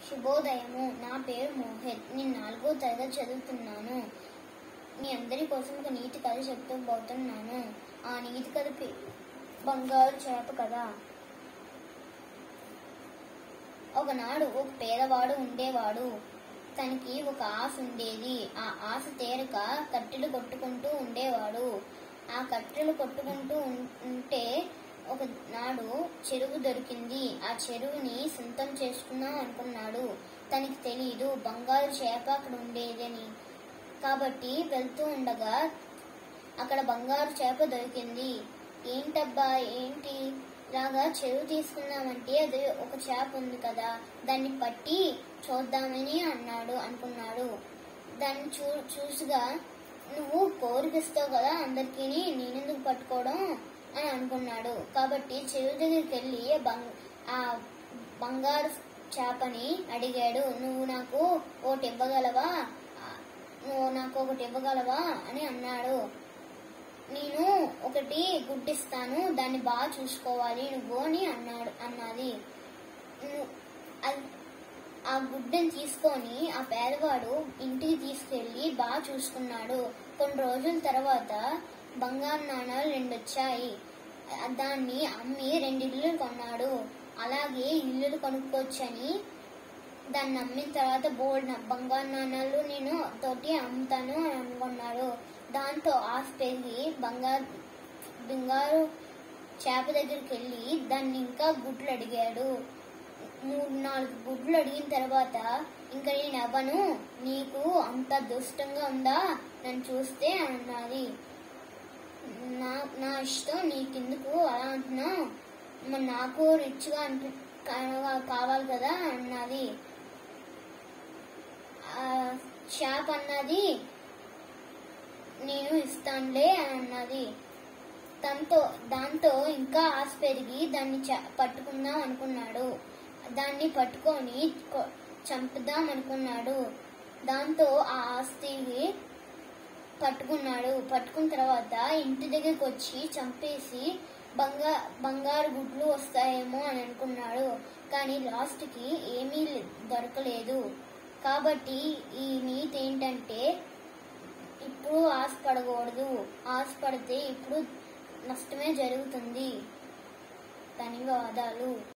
శుభోదయము నా పేరు మోహిత్ నేను నాలుగో తరగతి చదువుతున్నాను మీ అందరి కోసం ఒక నీతి కథ చెప్తూ పోతున్నాను ఆ నీతి కథ పే- బంగారు చేప కదా ఒకనాడు ఒక పేదవాడు ఉండేవాడు తనకి ఒక ఆశ ఉండేది ఆ ఆశ తీరక కట్టెలు కొట్టుకుంటూ ఉండేవాడు ఆ కట్టెలు కొట్టుకుంటూ ఉం- ఉంటే ఒక నాడు చెరువు దొరికింది ఆ చెరువుని సొంతం చేసుకుందాం అనుకున్నాడు తనకి తెలియదు బంగారు చేప అక్కడ ఉండేదని కాబట్టి వెళ్తూ ఉండగా అక్కడ బంగారు చేప దొరికింది ఏంటబ్బా ఏంటి లాగా చెరువు తీసుకుందామంటే అది ఒక చేప ఉంది కదా దాన్ని పట్టి చూద్దామని అన్నాడు అనుకున్నాడు దాన్ని చూ చూసిగా నువ్వు కోరికిస్తావు కదా అందరికీ నేనెందుకు పట్టుకోవడం అని అనుకున్నాడు కాబట్టి చెరువు దగ్గరికి వెళ్ళి బంగ్ ఆ బంగారు చేపని అడిగాడు నువ్వు నాకు ఒకటి ఇవ్వగలవా ఆ, నువ్వు నాకు ఒకటి ఇవ్వగలవా అని అన్నాడు నేను ఒకటి గుడ్డిస్తాను దాన్ని బాగా చూసుకోవాలి నువ్వు అని అన్నాడు అన్నది ను- అది- ఆ గుడ్డని తీసుకొని ఆ పేదవాడు ఇంటికి తీసుకెళ్లి బాగా చూసుకున్నాడు కొన్ని రోజుల తర్వాత బంగారు నాణాలు రెండు వచ్చాయి ఆ దాన్ని అమ్మి రెండు ఇల్లు కొన్నాడు అలాగే ఇల్లులు కొనుక్కోవచ్చని దాన్ని అమ్మిన తర్వాత బోల్డ్ బంగారు నాణాలు నేను తోటి అమ్ముతాను అని అనుకున్నాడు దాంతో ఆశ పెరిగి బంగారు బంగారు చేప దగ్గరికి వెళ్ళి దాన్ని ఇంకా గుడ్లు అడిగాడు మూడు నాలుగు గుడ్లు అడిగిన తర్వాత ఇంకా నేను అవ్వను నీకు అంత దుష్టంగా ఉందా నన్ను చూస్తే అని అన్నది నా నా ఇష్టం నీకెందుకు అలా అంటున్నావు మరి నాకు రిచ్గా అంటు కా- కావాలి కదా అన్నది ఆ షాప్ అన్నది నేను ఇస్తానులే అని అన్నది దాంతో దాంతో ఇంకా ఆశ పెరిగి దాన్ని చ- పట్టుకుందాం అనుకున్నాడు దాన్ని పట్టుకొని కొ- చంపుదాం అనుకున్నాడు దాంతో ఆ ఆస్తిని పట్టుకున్నాడు పట్టుకున్న తర్వాత ఇంటి దగ్గరికి వచ్చి చంపేసి బంగా బంగారు గుడ్లు వస్తాయేమో అని అనుకున్నాడు కానీ లాస్ట్కి ఏమీ దొరకలేదు కాబట్టి ఈ నీతి ఏంటంటే ఇప్పుడు ఆశపడకూడదు ఆశపడితే ఇప్పుడు నష్టమే జరుగుతుంది ధన్యవాదాలు